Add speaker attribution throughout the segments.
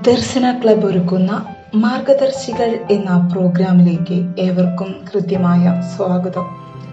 Speaker 1: ദർശന club ഒരുക്കുന്ന മാർഗദർശികൾ എന്ന പ്രോഗ്രാമിലേക്ക് ഏവർക്കും കൃത്യമായ സ്വാഗതം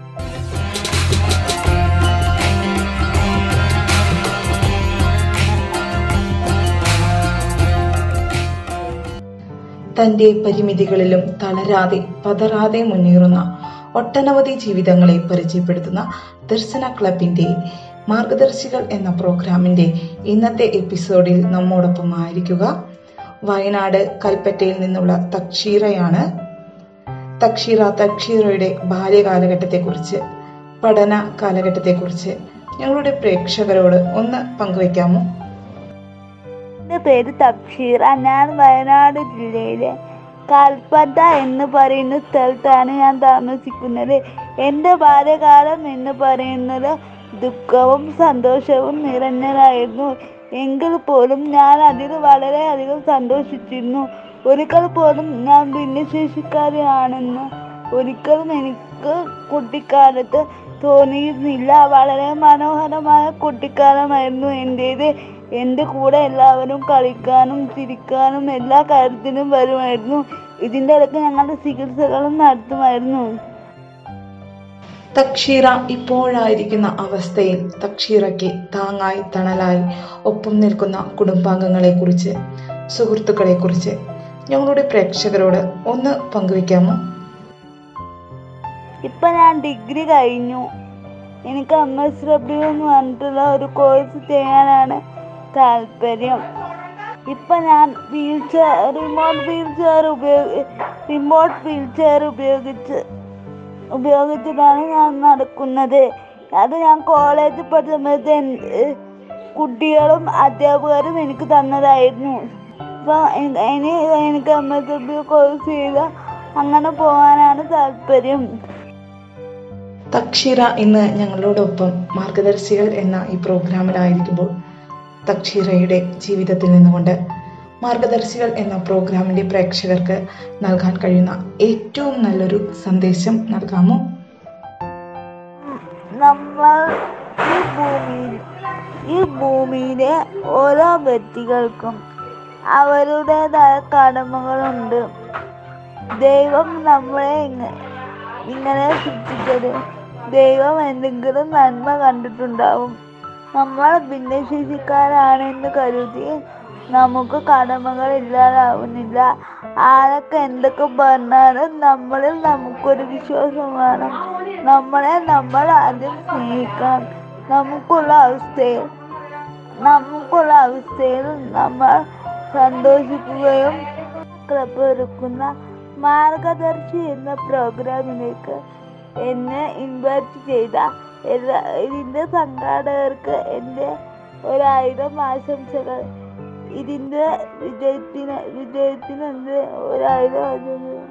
Speaker 1: തന്റെ പരിമിതികളിലും തളരാതെ പതറാതെ മുന്നേറുന്ന ഒട്ടനവധി ജീവിതങ്ങളെ പരിചയപ്പെടുത്തുന്ന ദർശന ക്ലബിന്റെ മാർഗദർശികൾ എന്ന പ്രോഗ്രാമിന്റെ ഇന്നത്തെ എപ്പിസോഡിൽ നമ്മോടൊപ്പം ആയിരിക്കുക വയനാട് കൽപ്പറ്റയിൽ നിന്നുള്ള തക്ഷീറയാണ് തക്ഷീറ തക്ഷീറയുടെ ബാല്യകാലഘട്ടത്തെക്കുറിച്ച് പഠന കാലഘട്ടത്തെക്കുറിച്ച് ഞങ്ങളുടെ പ്രേക്ഷകരോട് ഒന്ന് പങ്കുവയ്ക്കാമോ
Speaker 2: എൻ്റെ പേര് തബ്ഷീറ ഞാൻ വയനാട് ജില്ലയിലെ കൽപ്പറ്റ എന്ന് പറയുന്ന സ്ഥലത്താണ് ഞാൻ താമസിക്കുന്നത് എൻ്റെ ബാല്യകാലം എന്ന് പറയുന്നത് ദുഃഖവും സന്തോഷവും നിറഞ്ഞതായിരുന്നു എങ്കിൽ പോലും ഞാൻ അതിൽ വളരെയധികം സന്തോഷിച്ചിരുന്നു ഒരിക്കൽ പോലും ഞാൻ ഭിന്നശേഷിക്കാരിയാണെന്ന് ഒരിക്കലും എനിക്ക് കുട്ടിക്കാലത്ത് തോന്നിയിരുന്നില്ല വളരെ മനോഹരമായ കുട്ടിക്കാലമായിരുന്നു എൻ്റേത് എൻ്റെ കൂടെ എല്ലാവരും കളിക്കാനും ചിരിക്കാനും എല്ലാ കാര്യത്തിനും വരുമായിരുന്നു ഇതിൻ്റെ ഇടയ്ക്ക് ഞങ്ങളുടെ ചികിത്സകളും നടത്തുമായിരുന്നു
Speaker 1: തക്ഷീറ ഇപ്പോഴായിരിക്കുന്ന അവസ്ഥയിൽ തക്ഷീറയ്ക്ക് താങ്ങായി തണലായി ഒപ്പം നിൽക്കുന്ന കുടുംബാംഗങ്ങളെക്കുറിച്ച് സുഹൃത്തുക്കളെക്കുറിച്ച് ഞങ്ങളുടെ പ്രേക്ഷകരോട് ഒന്ന് പങ്കുവയ്ക്കാമോ
Speaker 2: ഇപ്പം ഞാൻ ഡിഗ്രി കഴിഞ്ഞു എനിക്ക് എം എസ് ഡബ്ല്യു എന്ന് പറഞ്ഞിട്ടുള്ള ഒരു കോഴ്സ് ചെയ്യാനാണ് താല്പര്യം ഇപ്പം ഞാൻ wheelchair remote wheelchair ഉപയോഗി റിമോട്ട് വീൽ ചെയർ ഉപയോഗിച്ച് ഉപയോഗിച്ചിട്ടാണ് ഞാൻ നടക്കുന്നത് അത് ഞാൻ കോളേജിൽ പഠിച്ച സമയത്ത് എൻ- ഏഹ് കുട്ടികളും അധ്യാപകരും എനിക്ക് തന്നതായിരുന്നു അപ്പോൾ ഇനി എനിക്ക് എം എസ് ഡബ്ല്യു കോഴ്സ് ചെയ്ത് അങ്ങനെ പോകാനാണ് താല്പര്യം
Speaker 1: തക്ഷീറ ഇന്ന് ഞങ്ങളോടൊപ്പം മാർഗദർശികൾ എന്ന ഈ പ്രോഗ്രാമിലായിരിക്കുമ്പോൾ തക്ഷീറയുടെ ജീവിതത്തിൽ നിന്നുകൊണ്ട് മാർഗദർശികൾ എന്ന പ്രോഗ്രാമിന്റെ പ്രേക്ഷകർക്ക് നൽകാൻ കഴിയുന്ന ഏറ്റവും നല്ലൊരു സന്ദേശം നൽകാമോ
Speaker 2: നമ്മൾ ഈ ഭൂമിയിൽ ഈ ഭൂമിയിലെ ഓരോ വ്യക്തികൾക്കും അവരുടേതായ കടമകളുണ്ട് ദൈവം നമ്മളെ ഇങ്ങ- ഇങ്ങനെ സൃഷ്ടിച്ചത് ദൈവം എന്തെങ്കിലും നന്മ കണ്ടിട്ടുണ്ടാവും നമ്മൾ ഭിന്നശേഷിക്കാരാണെന്ന് കരുതി നമുക്ക് കടമകൾ ഇല്ലാതാവുന്നില്ല ആരൊക്കെ എന്തൊക്കെ പറഞ്ഞാലും നമ്മളിൽ നമുക്കൊരു വിശ്വാസം വേണം നമ്മളെ നമ്മൾ ആദ്യം സ്നേഹിക്കണം നമുക്കുള്ള അവസ്ഥയിൽ നമുക്കുള്ള അവസ്ഥയിൽ നമ്മൾ സന്തോഷിക്കുകയും ക്ലബ് ഒരുക്കുന്ന മാർഗദർശി എന്ന പ്രോഗ്രാമിലേക്ക് എന്നെ ഇൻവൈറ്റ് ചെയ്ത എല്ലാ ഇതിൻ്റെ സംഘാടകർക്ക് എൻ്റെ ഒരായിരം ആശംസകൾ ഇതിൻ്റെ വിജയത്തിന് വിജയത്തിന് എൻ്റെ ഒരായിരം ആശംസകൾ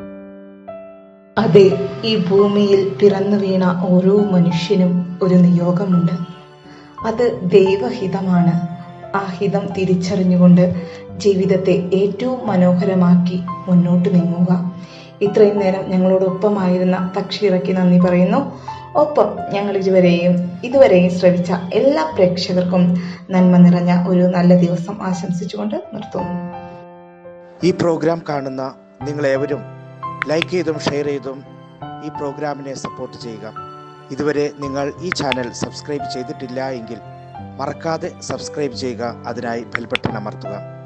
Speaker 1: അതെ ഈ ഭൂമിയിൽ പിറന്നു വീണ ഓരോ മനുഷ്യനും ഒരു നിയോഗമുണ്ട് അത് ദൈവഹിതമാണ് ആ ഹിതം തിരിച്ചറിഞ്ഞുകൊണ്ട് ജീവിതത്തെ ഏറ്റവും മനോഹരമാക്കി മുന്നോട്ട് നീങ്ങുക ഇത്രയും നേരം ഞങ്ങളോടൊപ്പമായിരുന്ന തക്ഷീറയ്ക്ക് നന്ദി പറയുന്നു ഒപ്പം ഞങ്ങൾ ഇതുവരെയും ഇതുവരെയും ശ്രവിച്ച എല്ലാ പ്രേക്ഷകർക്കും നന്മ നിറഞ്ഞ ഒരു നല്ല ദിവസം ആശംസിച്ചുകൊണ്ട് നിർത്തുന്നു
Speaker 3: ഈ പ്രോഗ്രാം കാണുന്ന നിങ്ങളേവരും ലൈക്ക് ചെയ്തും ഷെയർ ചെയ്തും ഈ പ്രോഗ്രാമിനെ സപ്പോർട്ട് ചെയ്യുക ഇതുവരെ നിങ്ങൾ ഈ ചാനൽ സബ്സ്ക്രൈബ് ചെയ്തിട്ടില്ല എങ്കിൽ മറക്കാതെ സബ്സ്ക്രൈബ് ചെയ്യുക അതിനായി ബെൽ ബട്ടൺ അമർത്തുക